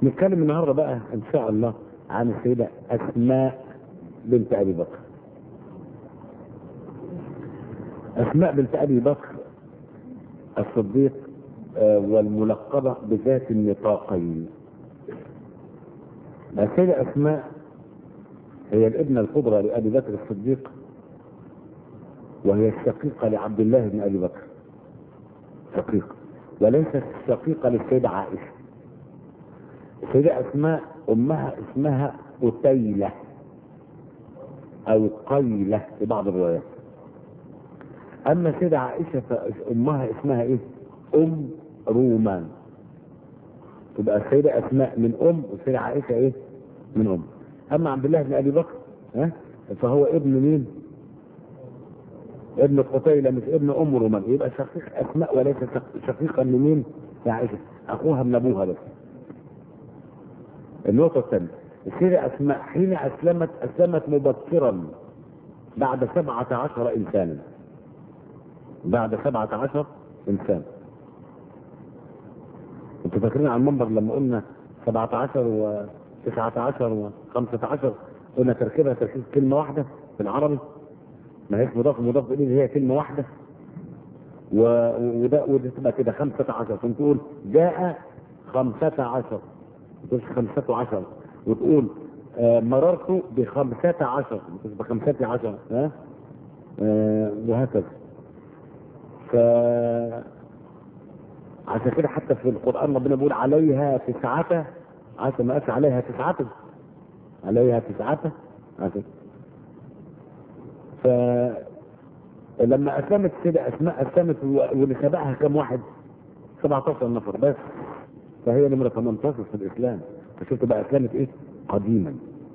نتكلم النهارده بقى ان شاء الله عن السيده اسماء بنت ابي بكر اسماء بنت ابي بكر الصديق آه، والملقبه بذات النطاقين السيده اسماء هي الابنه الكبرى لابي بكر الصديق وهي الشقيقه لعبد الله بن ابي بكر شقيقه وليست شقيقه للسيده عائشه السيده اسماء امها اسمها قتيله او قيله في بعض الروايات اما السيده عائشه فامها اسمها ايه ام رومان تبقى السيده اسماء من ام والسيده عائشه ايه من ام اما عبد الله بن ابي بكر ها فهو ابن مين ابن قتيلة مش ابن ام رومان يبقى شقيق اسماء وليس شق- شقيقا لمين لعائشه اخوها من ابوها بس النقطه الثانيه السيده اسماء حين اسلمت اسلمت مبكرا بعد سبعة عشر انسانا بعد سبعة عشر انسان انتوا فاكرين على المنبر لما قلنا 17 و 19 و 15 قلنا تركيبها تركيب كلمة واحدة في العربي ما هيش مضاف مضاف إليه هي كلمة واحدة و... وده وده تبقى كده 15 ثم تقول جاء 15 ما تقولش 15 وتقول آه مررت بخمسة عشر مش بخمسة عشر ها آه وهكذا ف عشان كده حتى في القرآن ربنا بيقول عليها تسعة عشان ما قالش عليها تسعة عليها تسعة عشان ف لما أسلمت السيدة أسماء أسلمت و- واللي سبقها كم واحد 17 نفر بس فهي نمرة 18 في الإسلام فشفت بقى أسلمت إيه قديما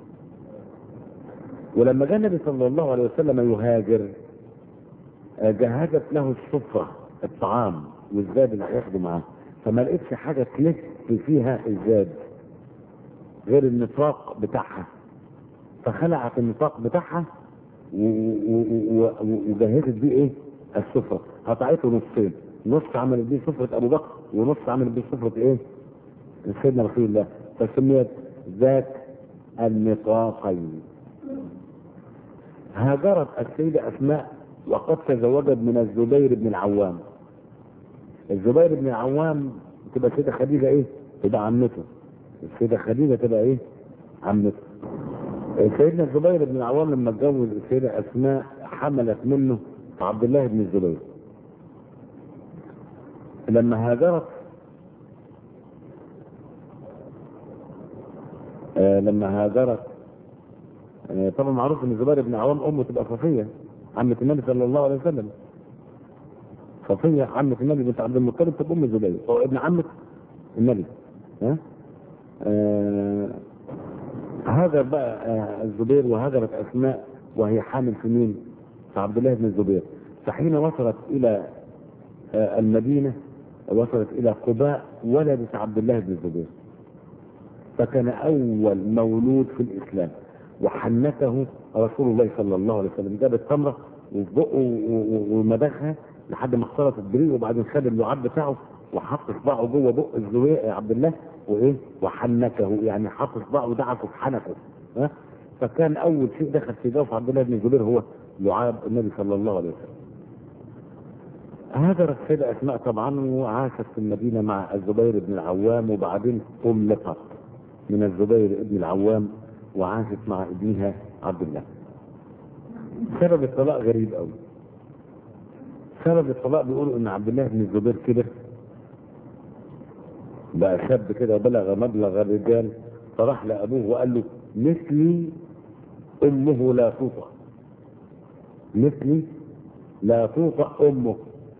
ولما جاء النبي صلى الله عليه وسلم يهاجر آه، جهزت له السفرة الطعام والزاد اللي هياخده معاه فما لقيتش حاجة تلف فيها الزاد غير النطاق بتاعها فخلعت النطاق بتاعها و- و- و- وجهزت بيه ايه السفرة قطعته نصين نص عملت بيه سفرة ابو بكر ونص عملت بيه سفرة ايه سيدنا رسول الله فسميت ذات النطاقين هاجرت السيدة أسماء وقد تزوجت من الزبير بن العوام الزبير بن العوام تبقى السيدة خديجة إيه؟ تبقى عمته السيدة خديجة تبقى إيه؟ عمته سيدنا الزبير بن العوام لما اتجوز السيدة أسماء حملت منه عبد الله بن الزبير لما هاجرت آه لما هاجرت آه طبعا معروف ان الزبير بن عوام امه تبقى صفيه عمه النبي صلى الله عليه وسلم صفيه عمه النبي بنت عبد المطلب تبقى ام الزبير هو ابن عمه النبي ها آه هاجر بقى آه الزبير وهاجرت اسماء وهي حامل في مين؟ في عبد الله بن الزبير فحين وصلت الى آه المدينه وصلت الى قباء ولدت عبد الله بن الزبير فكان اول مولود في الاسلام وحنكه رسول الله صلى الله عليه وسلم جاب التمره وفي بقه و- و- ومدخها لحد ما اختلط الدريق وبعدين خد اللعاب بتاعه وحط صباعه جوه بق الزوي عبد الله وايه وحنكه يعني حط صباعه ودعكه في حنكه ها فكان اول شيء دخل في جوف عبد الله بن الزبير هو لعاب النبي صلى الله عليه وسلم هاجرت السيدة أسماء طبعا وعاشت في المدينة مع الزبير بن العوام وبعدين طلقت من الزبير بن العوام وعاشت مع ابنها عبد الله سبب الطلاق غريب قوي سبب الطلاق بيقولوا ان عبد الله بن الزبير كبر بقى شاب كده بلغ مبلغ الرجال فراح لابوه وقال له مثلي امه لا توطأ مثلي لا توطأ امه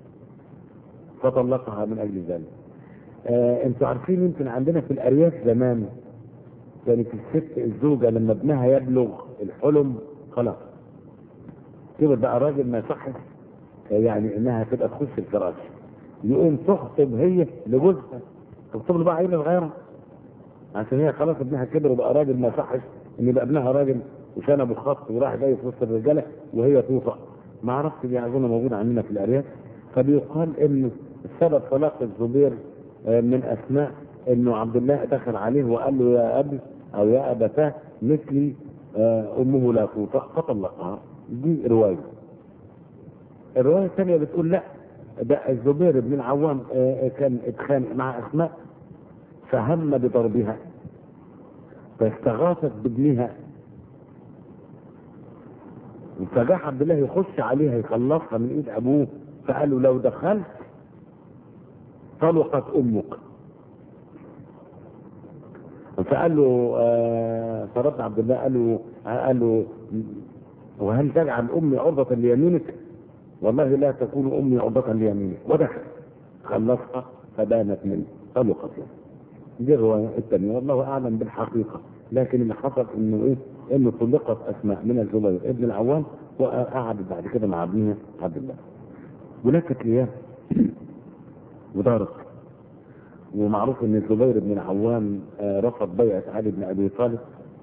فطلقها من اجل ذلك آه انتوا عارفين يمكن عندنا في الارياف زمان كانت الست الزوجه لما ابنها يبلغ الحلم خلاص كبر بقى راجل ما يصحش آه، يعني انها تبقى تخش الفراش يقوم تخطب هي لجوزها تخطب له بقى عيله صغيره عشان هي خلاص ابنها كبر وبقى راجل ما يصحش ان يبقى ابنها راجل وشنب الخط وراح جاي في وسط الرجاله وهي توفى ما عرفت دي اظن موجوده عندنا في الارياف فبيقال ان سبب طلاق الزبير آه، من اسماء انه عبد الله دخل عليه وقال له يا ابي او يا ابتاه مثلي آه، امه لا توطأ فطلقها دي روايه الروايه الثانيه بتقول لا ده الزبير بن العوام آه، كان اتخانق مع اسماء فهم بضربها فاستغاثت بابنها فجاء عبد الله يخش عليها يخلصها من ايد ابوه فقال له لو دخلت طلقت امك فقال له آه فرد عبد الله قال له قال له وهل تجعل امي عرضة ليمينك؟ والله لا تكون امي عرضة ليمينك ودخل خلصها فبانت منه طلقت يعني دي الرواية الثانية والله أعلم بالحقيقة لكن اللي حصل إنه إيه؟ إنه طلقت أسماء من الزبير ابن العوام وقعدت بعد كده مع ابنها عبد الله ولكت لياه ودارت ومعروف ان الزبير بن العوام آه، رفض بيعة علي بن ابي طالب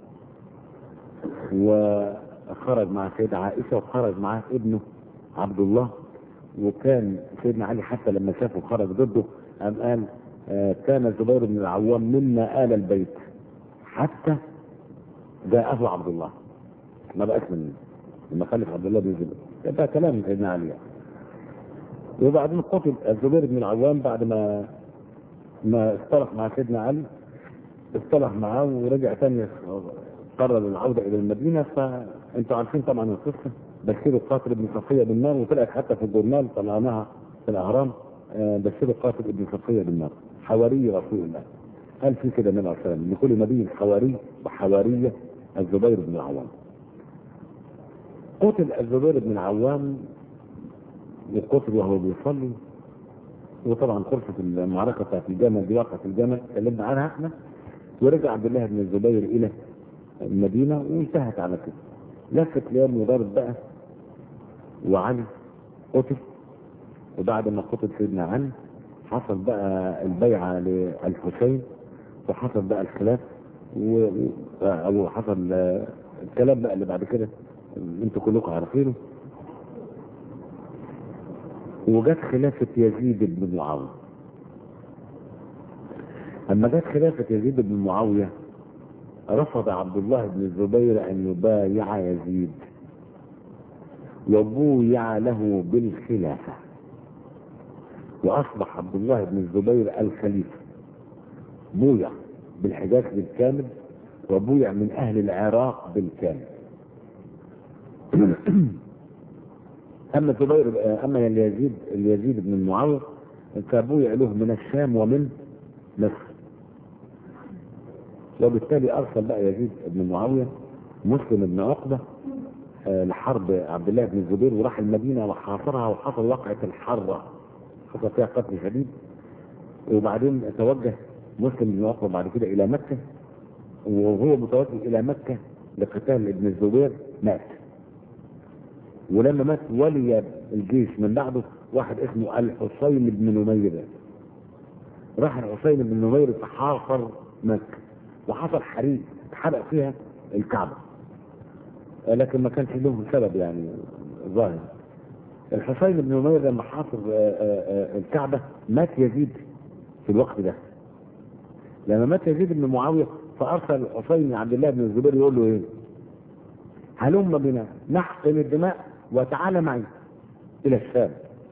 وخرج مع سيدة عائشة وخرج معاه ابنه عبد الله وكان سيدنا علي حتى لما شافه خرج ضده قام قال آه، كان الزبير بن العوام منا آل البيت حتى جاءه عبد الله ما بقاش منه لما خلف عبد الله بن الزبير ده كلام سيدنا علي يعني. وبعدين قتل الزبير بن العوام بعد ما ما اصطلح مع سيدنا علي اصطلح معاه ورجع ثاني قرر العودة إلى المدينة فأنتوا عارفين طبعا القصة بشير قاتل ابن صفية بالنار وطلعت حتى في الجورنال طلعناها في الأهرام آه، بشير قاتل ابن صفية بالنار حواري رسول الله قال في كده النبي عليه الصلاة والسلام لكل نبي حواري وحوارية الزبير بن العوام قتل الزبير بن العوام قتل وهو بيصلي وطبعا خلصت المعركه بتاعت الجمل دي وقعت الجمل اتكلمنا عنها احنا ورجع عبد الله بن الزبير الى المدينه وانتهت على كده لفت اليوم وضرب بقى وعلي قتل وبعد ما قتل سيدنا علي حصل بقى البيعه للحسين وحصل بقى الخلاف و... و- او حصل آه، الكلام بقى اللي بعد كده انتوا كلكم عارفينه وجت خلافة يزيد بن معاوية أما جت خلافة يزيد بن معاوية رفض عبد الله بن الزبير أن يبايع يزيد وبويع له بالخلافة وأصبح عبد الله بن الزبير الخليفة بويع بالحجاز بالكامل وبويع من أهل العراق بالكامل اما زبير اما اليزيد اليزيد بن معاويه فبويع له من الشام ومن مصر وبالتالي ارسل بقى يزيد بن معاويه مسلم بن عقبه آه، لحرب عبد الله بن الزبير وراح المدينه وحاصرها وحصل وقعه الحره حصل فيها قتل شديد وبعدين توجه مسلم بن عقبه بعد كده الى مكه وهو متوجه الى مكه لقتال ابن الزبير مات ولما مات ولي الجيش من بعده واحد اسمه الحسين بن نمير راح الحسين بن نمير فحاصر مكة وحصل حريق اتحرق فيها الكعبة لكن ما كانش له سبب يعني ظاهر الحسين بن نمير لما حاصر آه، آه، آه، الكعبة مات يزيد في الوقت ده لما مات يزيد بن معاوية فأرسل الحسين عبد الله بن الزبير يقول له إيه؟ هلم بنا نحقن الدماء وتعال معي الى الشام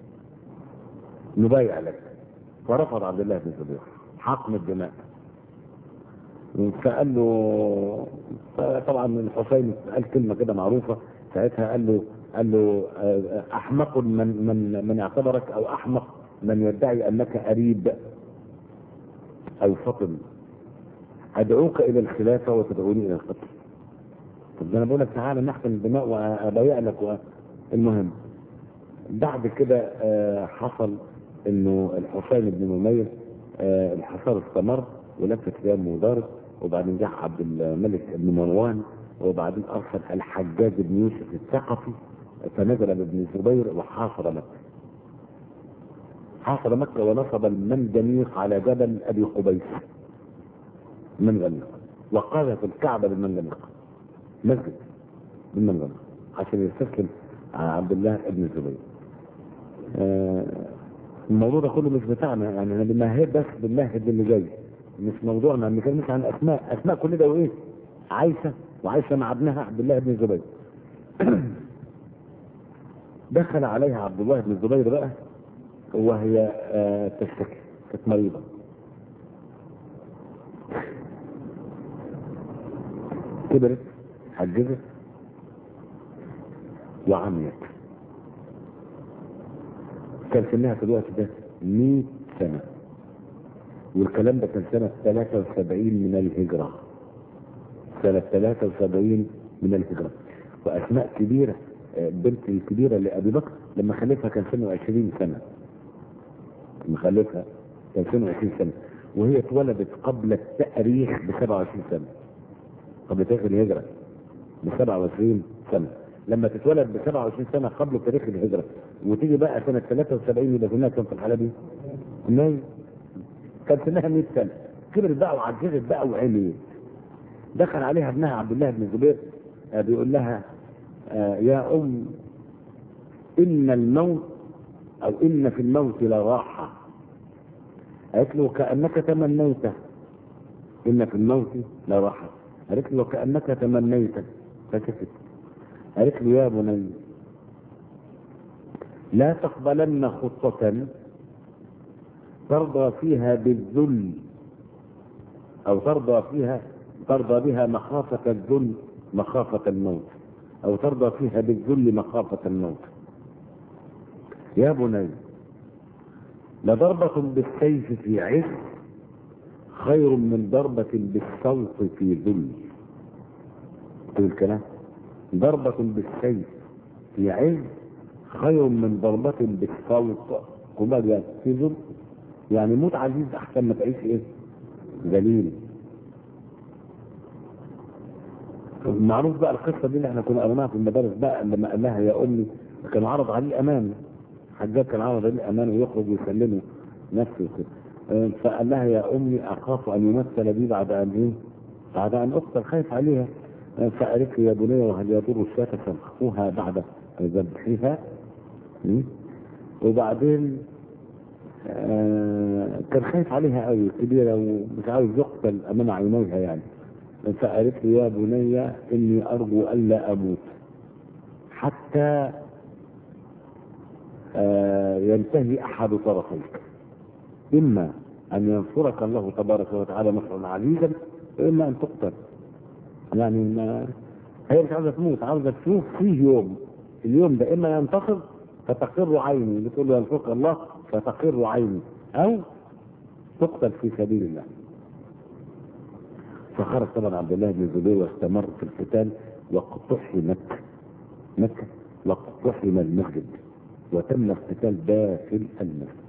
نبايع لك فرفض عبد الله بن الزبير حقن الدماء فقال له طبعا الحسين قال كلمه كده معروفه ساعتها قال له قال له آه، احمق من من من اعتبرك او احمق من يدعي انك قريب او فطن ادعوك الى الخلافه وتدعوني الى القتل طب ده انا بقول لك تعالى نحقن الدماء وابايع لك و... المهم بعد كده آه، حصل انه الحسين بن نمير آه، الحصار استمر ولفت ايام ودارت وبعدين جه عبد الملك بن مروان وبعدين ارسل الحجاج بن يوسف الثقفي فنزل بابن الزبير وحاصر مكه. حاصر مكه ونصب المنجنيق على جبل ابي قبيس. المنجنيق وقذف الكعبه بالمنجنيق. مسجد بالمنجنيق عشان يستسلم عبد الله بن الزبير. آه، الموضوع ده كله مش بتاعنا يعني انا بنمهد بس بنمهد اللي جاي مش موضوعنا بنتكلم عن اسماء اسماء كل ده وايه عائشه وعائشه مع ابنها عبد الله بن الزبير دخل عليها عبد الله بن الزبير بقى وهي آه تشتكي كانت مريضه كبرت حجزت وعميت كان سنها في الوقت ده 100 سنة والكلام ده كان سنة 73 من الهجرة سنة 73 من الهجرة وأسماء كبيرة بنت الكبيرة لأبي بكر لما خلفها كان سنه 20 سنة لما خلفها كان سنه 20 سنة وهي اتولدت قبل التأريخ ب 27 سنة قبل تاريخ الهجرة ب 27 سنة لما تتولد ب 27 سنة قبل تاريخ الهجرة وتيجي بقى سنة 73 يبقى سنها كام في الحالة دي؟ 100 كان سنها 100 سنة كبرت بقى وعجزت بقى وعميت دخل عليها ابنها عبد الله بن الزبير آه بيقول لها آه يا أم إن الموت أو إن في الموت لراحة قالت له كأنك تمنيته إن في الموت لراحة قالت له كأنك تمنيته فسكت قالت له يا بني لا تقبلن خطة ترضى فيها بالذل أو ترضى فيها ترضى بها مخافة الذل مخافة الموت أو ترضى فيها بالذل مخافة الموت يا بني لضربة بالسيف في عز خير من ضربة بالصوت في ذل تقول الكلام ضربة بالسيف في عز خير من ضربة بالصوت قبال يعني في ذل يعني موت عزيز أحسن ما تعيش إيه ذليل معروف بقى القصة دي اللي احنا كنا قريناها في المدارس بقى لما قال لها يا أمي كان عرض عليه الأمان حجاج كان عرض عليه الأمان ويخرج ويسلمه نفسه كده فقال لها يا أمي أخاف أن يمثل بي بعد أن إيه بعد أن أقتل خايف عليها فقالت لي يا بني وهل يضر الشاة فانخفوها بعد ذبحها وبعدين آه كان خايف عليها قوي كبيرة ومش عاوز يقتل أمام عينيها يعني فقالت لي يا بني إني أرجو ألا أموت حتى آه ينتهي أحد طرفيك إما أن ينصرك الله تبارك وتعالى نصرا عزيزا وإما أن تقتل يعني ما هي مش عاوزة تموت عاوزة تشوف فيه يوم اليوم ده إما ينتصر فتقر عيني بتقول له ينصرك الله فتقر عيني أو تقتل في سبيل الله فخرج طبعا عبد الله بن الزبير واستمر في القتال واقتحمت مكة واقتحم المسجد وتم القتال داخل المسجد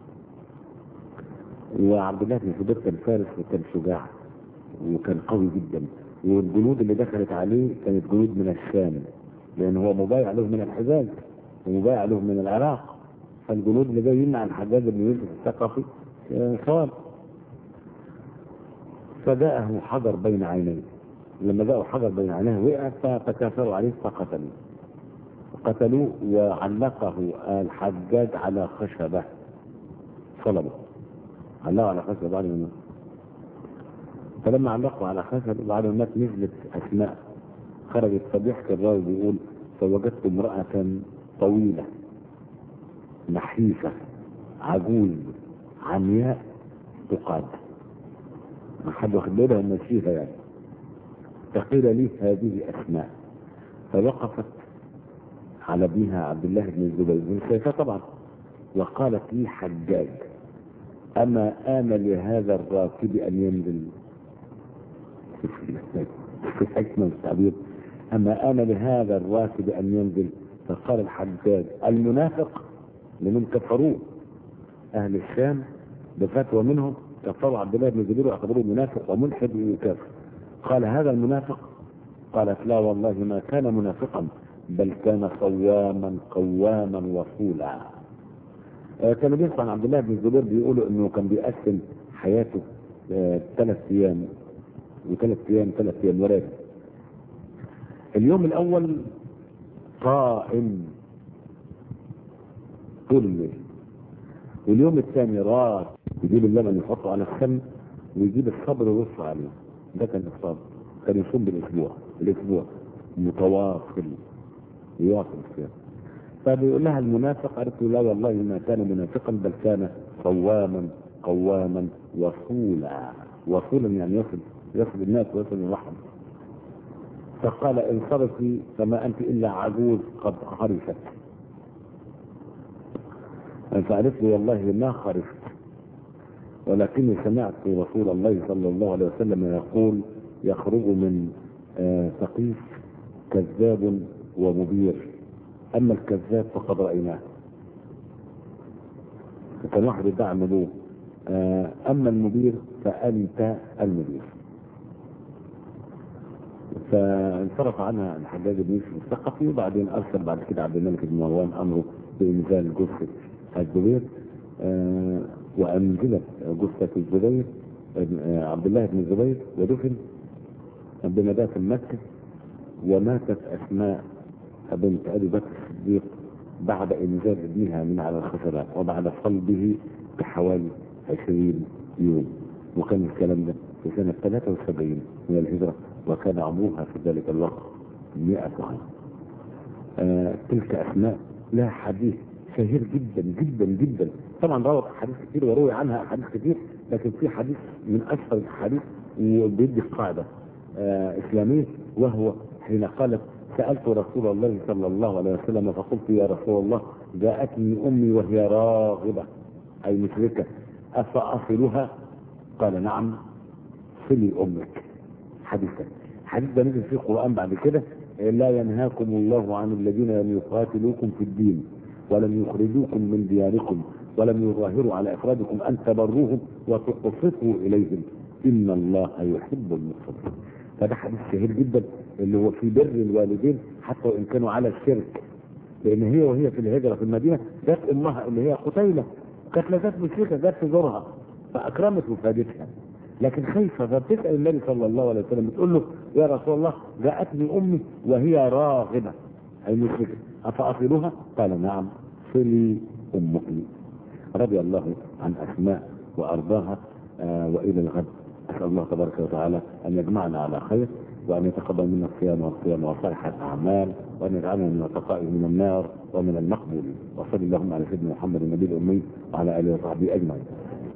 وعبد الله بن الزبير كان فارس وكان شجاع وكان قوي جدا والجنود اللي دخلت عليه كانت جنود من الشام لان هو مبايع له من الحجاز ومبايع له من العراق فالجنود اللي جايين مع الحجاج بن يوسف الثقفي صار فجاءه حجر بين عينيه لما جاءه حجر بين عينيه وقع فتكاثروا عليه فقتلوه قتلوه وعلقه الحجاج على خشبه صلبه علقه على خشبه بعد ما فلما علقوا على خشبه بعد ما مات نزلت اسماء خرجت فبيحكي الراوي بيقول فوجدت امرأة طويلة نحيفة عجوز عمياء تقاد ما حد واخد بالها ان فيها يعني فقيل لي هذه اسماء فوقفت على ابنها عبد الله بن الزبير بن سيفة طبعا وقالت لي حجاج اما آن لهذا الراكب ان ينزل في حكمة التعبير اما آن لهذا الراكب ان ينزل فقال الحجاج المنافق لمن كفروه اهل الشام بفتوى منهم كفروا عبد الله بن الزبير واعتبروه منافق وملحد وكافر قال هذا المنافق قالت لا والله ما كان منافقا بل كان صواما قواما وصولا آه كانوا بيحكوا عن عبد الله بن الزبير بيقولوا انه كان بيقسم حياته ثلاث آه ايام وثلاث ايام ثلاث ايام وراجع اليوم الاول قائم طول الليل واليوم الثاني راس يجيب اللبن يحطه على السم ويجيب الصبر ويرفع عليه ده كان الصبر كان يصوم بالاسبوع الاسبوع متواصل يواصل الصيام فبيقول لها المنافق قالت له لا والله ما كان منافقا بل كان صواما قواما وصولا وصولا يعني يصل يصل الناس ويصل الرحم فقال انصرفي فما انت الا عجوز قد خرفت فقالت له والله ما خرفت ولكني سمعت رسول الله صلى الله عليه وسلم يقول يخرج من آه، ثقيف كذاب ومبير اما الكذاب فقد رايناه كان واحد يدعي النبوة آه، اما المبير فانت المبير فانصرف عنها الحجاج بن يوسف الثقفي وبعدين ارسل بعد كده عبد الملك بن مروان امره بانزال جثه الزبير آه، وانزلت جثه الزبير آه، عبد الله بن الزبير ودفن بمدافع مكه وماتت اسماء بنت ابي بكر الصديق بعد انزال ابنها من على الخشبه وبعد صلبه بحوالي 20 يوم وكان الكلام ده في سنه 73 من الهجره وكان عمرها في ذلك الوقت 100 عام. آه تلك اسماء لها حديث شهير جدا جدا جدا طبعا روت احاديث كتير وروي عنها احاديث كتير لكن في حديث من اشهر الحديث وبيدي قاعده آه اسلاميه وهو حين قالت سالت رسول الله صلى الله عليه وسلم فقلت يا رسول الله جاءتني امي وهي راغبه اي مشركه افاصلها؟ قال نعم صلي امك حديثا الحديث ده نزل فيه القران بعد كده لا ينهاكم الله عن الذين لم يقاتلوكم في الدين ولم يخرجوكم من دياركم ولم يظاهروا على افرادكم ان تبروهم وتقسطوا اليهم ان الله يحب المقسطين فده حديث شهير جدا اللي هو في بر الوالدين حتى وان كانوا على الشرك لان هي وهي في الهجره في المدينه جت امها اللي هي قتيله كانت لا جت مشركه جت تزورها فاكرمت وفادتها لكن خايفه فبتسال النبي صلى الله عليه وسلم بتقول له يا رسول الله جاءتني امي وهي راغبه اي مشركه افاصلها؟ قال نعم صلي امك رضي الله عن اسماء وارضاها آه والى الغد اسال الله تبارك وتعالى ان يجمعنا على خير وان يتقبل منا الصيام والصيام وصالح الاعمال وان يجعلنا من التقاء من النار ومن المقبول وصلى اللهم على سيدنا محمد النبي الامي وعلى اله وصحبه اجمعين